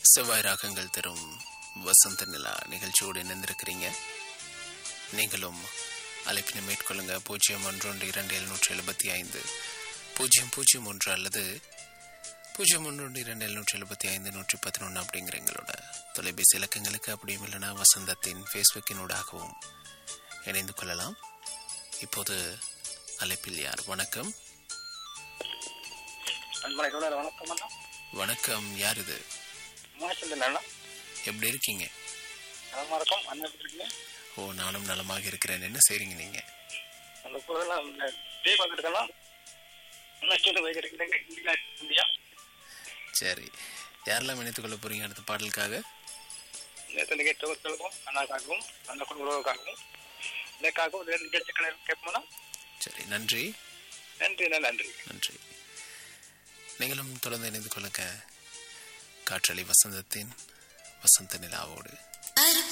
செவ்வாய் ராகங்கள் தரும் வசந்த நிலா நிகழ்ச்சியோடு இணைந்திருக்கிறீங்க நீங்களும் அழைப்பினை மேற்கொள்ளுங்க பூஜ்ஜியம் ஒன்று இரண்டு எழுநூற்றி எழுபத்தி ஐந்து பூஜ்ஜியம் பூஜ்ஜியம் ஒன்று அல்லது பூஜ்ஜியம் ஒன்று இரண்டு எழுநூற்றி எழுபத்தி ஐந்து நூற்றி பதினொன்று அப்படிங்கிற எங்களோட தொலைபேசி இலக்கங்களுக்கு அப்படியும் இல்லைனா வசந்தத்தின் ஃபேஸ்புக்கினூடாகவும் இணைந்து கொள்ளலாம் இப்போது அழைப்பில் யார் வணக்கம் அன்பனைகளோட வணக்கம் அண்ணா வணக்கம் யார் இது மாசம் அண்ணா எப்படி இருக்கீங்க நலமா இருக்கும் அண்ணா எப்படி இருக்கீங்க ஓ நானும் நலமாக இருக்கிறேன் என்ன செய்றீங்க நீங்க அந்த பொருளெல்லாம் டே பார்த்துருக்கலாம் அண்ணா கேட்டு வைக்கிறீங்க இந்தியா இந்தியா சரி யாரெல்லாம் இணைத்துக் கொள்ள போறீங்க அடுத்த பாடலுக்காக நேற்று கேட்டவர்களுக்கும் அண்ணாக்காகவும் அந்த குடும்பங்களுக்காகவும் எனக்காகவும் ரெண்டு நிகழ்ச்சிகளை கேட்போம்னா சரி நன்றி நன்றி அண்ணா நன்றி நன்றி நீங்களும் தொடர்ந்து இணைந்து கொள்ளுங்க காற்றலை வசந்தத்தின் வசந்த நிலாவோடு